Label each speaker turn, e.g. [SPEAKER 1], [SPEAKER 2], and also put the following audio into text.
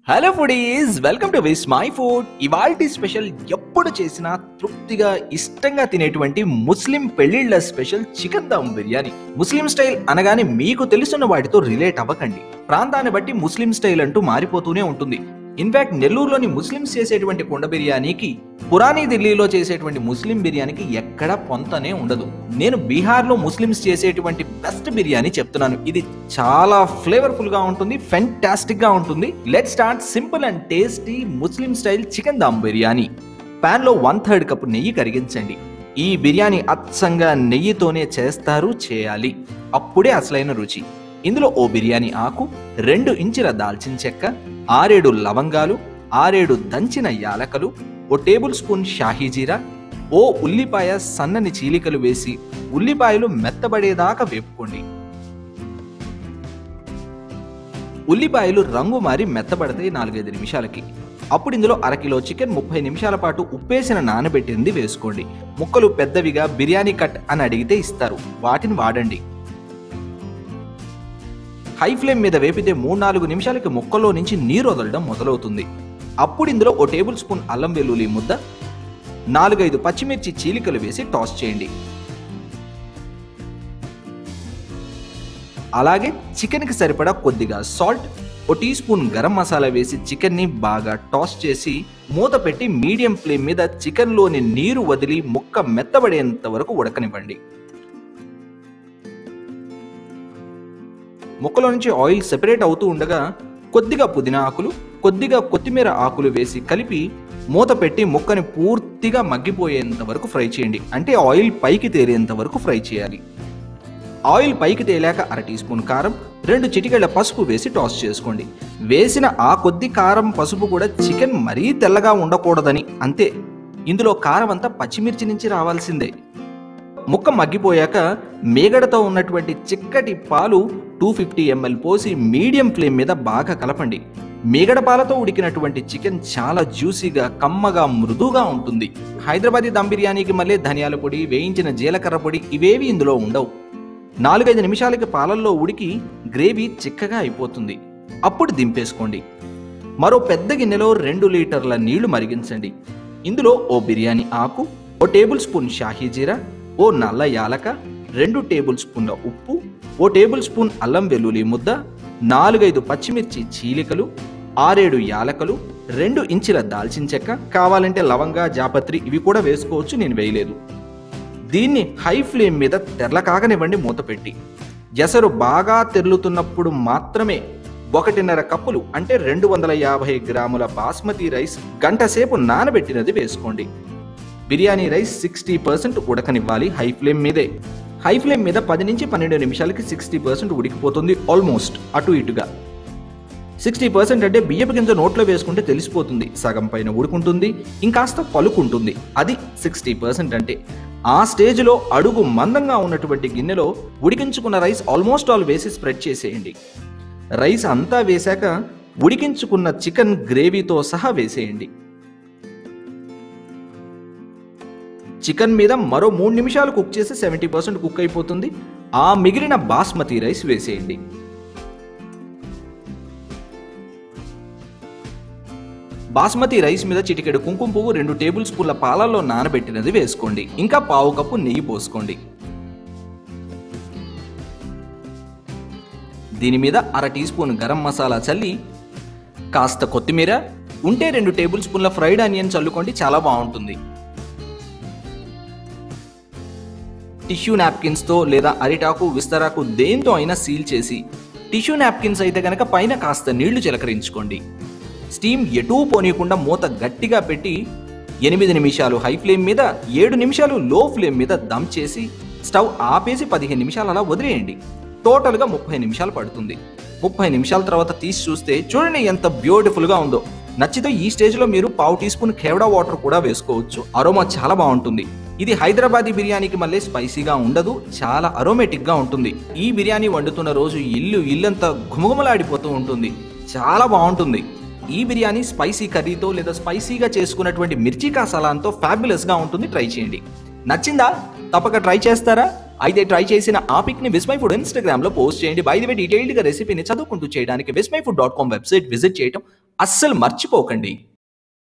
[SPEAKER 1] hello foodies welcome to Vismai food ఇవాల్టి special ఎప్పుడు చేసినా తృప్తిగా ఇష్టంగా తినేటువంటి ముస్లిం పెళ్లిళ్ల special chicken dum biryani Muslim style అనగానే మీకు తెలుసున్న వాటితో రిలేట్ అవ్వకండి ప్రాంతాన్ని బట్టి ముస్లిం స్టైల్ అంటూ మారిపోతూనే ఉంటుంది ఇన్ఫాక్ట్ నెల్లూరులోని ముస్లిమ్స్ చేసేటువంటి కుండ బిర్యానీకి పురాణి ఢిల్లీలో చేసేటువంటి ముస్లిం బిర్యానీకి ఎక్కడ పొంతనే ఉండదు నేను బీహార్లో ముస్లిమ్స్ చేసేటువంటి బెస్ట్ బిర్యానీ చెప్తున్నాను ఇది చాలా ఫ్లేవర్ఫుల్ గా ఉంటుంది ఫెంటాస్టిక్ గా ఉంటుంది let start simple and tasty Muslim style chicken dum biryani pan లో వన్ థర్డ్ కప్ నెయ్యి కరిగించండి ఈ బిర్యానీ అచ్చంగా నెయ్యితోనే చేస్తారు చేయాలి అప్పుడే అసలైన రుచి ఇందులో ఓ బిర్యానీ ఆకు రెండు ఇంచుల దాల్చిన చెక్క ఆరేడు లవంగాలు ఆరేడు దంచిన యాలకలు ఓ టేబుల్ స్పూన్ షాహీ జీరా ఓ ఉల్లిపాయ సన్నని చీలికలు వేసి ఉల్లిపాయలు మెత్తబడేదాకా వేపుకోండి ఉల్లిపాయలు రంగు మారి మెత్తబడతాయి నాలుగైదు నిమిషాలకి అప్పుడు ఇందులో అరకిలో చికెన్ ముప్పై నిమిషాల పాటు ఉప్పేసిన నానబెట్టింది వేసుకోండి ముక్కలు పెద్దవిగా బిర్యానీ కట్ అని అడిగితే ఇస్తారు వాటిని వాడండి హై ఫ్లేమ్ మీద వేపితే మూడు నాలుగు నిమిషాలకి ముక్కలో నుంచి నీరు వదలడం మొదలవుతుంది అప్పుడు ఇందులో ఓ టేబుల్ స్పూన్ అల్లం వెల్లుల్లి ముద్ద నాలుగైదు పచ్చిమిర్చి చీలికలు వేసి టాస్ చేయండి అలాగే చికెన్కి సరిపడా కొద్దిగా సాల్ట్ ఓ టీ స్పూన్ గరం మసాలా వేసి చికెన్ని బాగా టాస్ చేసి మూత పెట్టి మీడియం ఫ్లేమ్ మీద చికెన్లోని నీరు వదిలి ముక్క మెత్తబడేంత వరకు ఉడకనివ్వండి ముక్కలో నుంచి ఆయిల్ సెపరేట్ అవుతూ ఉండగా కొద్దిగా పుదీనా ఆకులు కొద్దిగా కొత్తిమీర ఆకులు వేసి కలిపి మూత పెట్టి ముక్కని పూర్తిగా మగ్గిపోయేంత వరకు ఫ్రై చేయండి అంటే ఆయిల్ పైకి తేలేంత వరకు ఫ్రై చేయాలి ఆయిల్ పైకి తేలాక అర టీ స్పూన్ కారం రెండు చిటికెళ్ళ పసుపు వేసి టాస్ చేసుకోండి వేసిన ఆ కొద్ది కారం పసుపు కూడా చికెన్ మరీ తెల్లగా ఉండకూడదని అంతే ఇందులో కారం అంతా పచ్చిమిర్చి నుంచి రావాల్సిందే ముక్క మగ్గిపోయాక మేగడతో ఉన్నటువంటి చిక్కటి పాలు టూ ఫిఫ్టీ ఎంఎల్ పోసి మీడియం ఫ్లేమ్ మీద బాగా కలపండి మేగడ పాలతో ఉడికినటువంటి చికెన్ చాలా జ్యూసీగా కమ్మగా మృదువుగా ఉంటుంది హైదరాబాదీ దమ్ బిర్యానీకి మళ్ళీ ధనియాల పొడి వేయించిన జీలకర్ర పొడి ఇవేవి ఇందులో ఉండవు నాలుగైదు నిమిషాలకి పాలల్లో ఉడికి గ్రేవీ చిక్కగా అయిపోతుంది అప్పుడు దింపేసుకోండి మరో పెద్ద గిన్నెలో రెండు లీటర్ల నీళ్లు మరిగించండి ఇందులో ఓ బిర్యానీ ఆకు ఓ టేబుల్ స్పూన్ షాహీ జీరా ఓ నల్ల యాలక రెండు టేబుల్ స్పూన్ల ఉప్పు ఓ టేబుల్ స్పూన్ అల్లం వెల్లుల్లి ముద్ద నాలుగైదు పచ్చిమిర్చి చీలికలు ఆరేడు యాలకలు రెండు ఇంచుల దాల్చిన చెక్క కావాలంటే లవంగా జాపత్రి ఇవి కూడా వేసుకోవచ్చు నేను వేయలేదు దీన్ని హై ఫ్లేమ్ మీద తెరల కాగనివ్వండి మూత పెట్టి ఎసరు బాగా తెరులుతున్నప్పుడు మాత్రమే ఒకటిన్నర కప్పులు అంటే రెండు వందల యాభై గ్రాముల బాస్మతి రైస్ గంట సేపు నానబెట్టినది వేసుకోండి బిర్యానీ రైస్ సిక్స్టీ పర్సెంట్ ఉడకనివ్వాలి హై ఫ్లేమ్ మీదే హై ఫ్లేమ్ మీద పది నుంచి పన్నెండు నిమిషాలకి సిక్స్టీ పర్సెంట్ ఉడికిపోతుంది ఆల్మోస్ట్ అటు ఇటుగా సిక్స్టీ పర్సెంట్ అంటే బియ్యపు గింజ నోట్లో వేసుకుంటే తెలిసిపోతుంది సగం పైన ఉడుకుంటుంది ఇంకాస్త పలుకుంటుంది అది సిక్స్టీ పర్సెంట్ అంటే ఆ స్టేజ్లో అడుగు మందంగా ఉన్నటువంటి గిన్నెలో ఉడికించుకున్న రైస్ ఆల్మోస్ట్ ఆల్ వేసి స్ప్రెడ్ చేసేయండి రైస్ అంతా వేశాక ఉడికించుకున్న చికెన్ గ్రేవీతో సహా వేసేయండి చికెన్ మీద మరో మూడు నిమిషాలు కుక్ చేసి సెవెంటీ పర్సెంట్ కుక్ అయిపోతుంది ఆ మిగిలిన బాస్మతి రైస్ వేసేయండి బాస్మతి రైస్ మీద చిటికెడు కుంకుమ పువ్వు రెండు టేబుల్ స్పూన్ల పాలల్లో నానబెట్టినది వేసుకోండి ఇంకా పావు కప్పు నెయ్యి పోసుకోండి దీని మీద అర టీ స్పూన్ గరం మసాలా చల్లి కాస్త కొత్తిమీర ఉంటే రెండు టేబుల్ స్పూన్ల ఫ్రైడ్ ఆనియన్ చల్లుకోండి చాలా బాగుంటుంది టిష్యూ నాప్కిన్స్తో లేదా అరిటాకు విస్తరాకు దేంతో అయినా సీల్ చేసి టిష్యూ నాప్కిన్స్ అయితే కనుక పైన కాస్త నీళ్లు చిలకరించుకోండి స్టీమ్ ఎటూ పోనీయకుండా మూత గట్టిగా పెట్టి ఎనిమిది నిమిషాలు హై ఫ్లేమ్ మీద ఏడు నిమిషాలు లో ఫ్లేమ్ మీద దమ్ చేసి స్టవ్ ఆపేసి పదిహేను నిమిషాలు అలా వదిలేయండి టోటల్గా ముప్పై నిమిషాలు పడుతుంది ముప్పై నిమిషాల తర్వాత తీసి చూస్తే చూడండి ఎంత బ్యూటిఫుల్గా ఉందో నచ్చితే ఈ స్టేజ్లో మీరు పావు టీ స్పూన్ కేవడా వాటర్ కూడా వేసుకోవచ్చు అరోమా చాలా బాగుంటుంది ఇది హైదరాబాదీ బిర్యానీకి మళ్ళీ స్పైసీగా ఉండదు చాలా అరోమేటిక్గా ఉంటుంది ఈ బిర్యానీ వండుతున్న రోజు ఇల్లు ఇల్లంతా ఘుమఘుమలాడిపోతూ ఉంటుంది చాలా బాగుంటుంది ఈ బిర్యానీ స్పైసీ కర్రీతో లేదా స్పైసీగా చేసుకున్నటువంటి మిర్చి కాసాలాంతో ఫ్యాబులస్గా ఉంటుంది ట్రై చేయండి నచ్చిందా తప్పక ట్రై చేస్తారా అయితే ట్రై చేసిన ఆ పిక్ ని విస్మై ఫుడ్ ఇన్స్టాగ్రామ్ లో పోస్ట్ చేయండి బై ది వే డీటెయిల్డ్ గా రెసిపీని చదువుకుంటూ చేయడానికి Vismai food dot com website visit చేయడం అస్సలు మర్చిపోకండి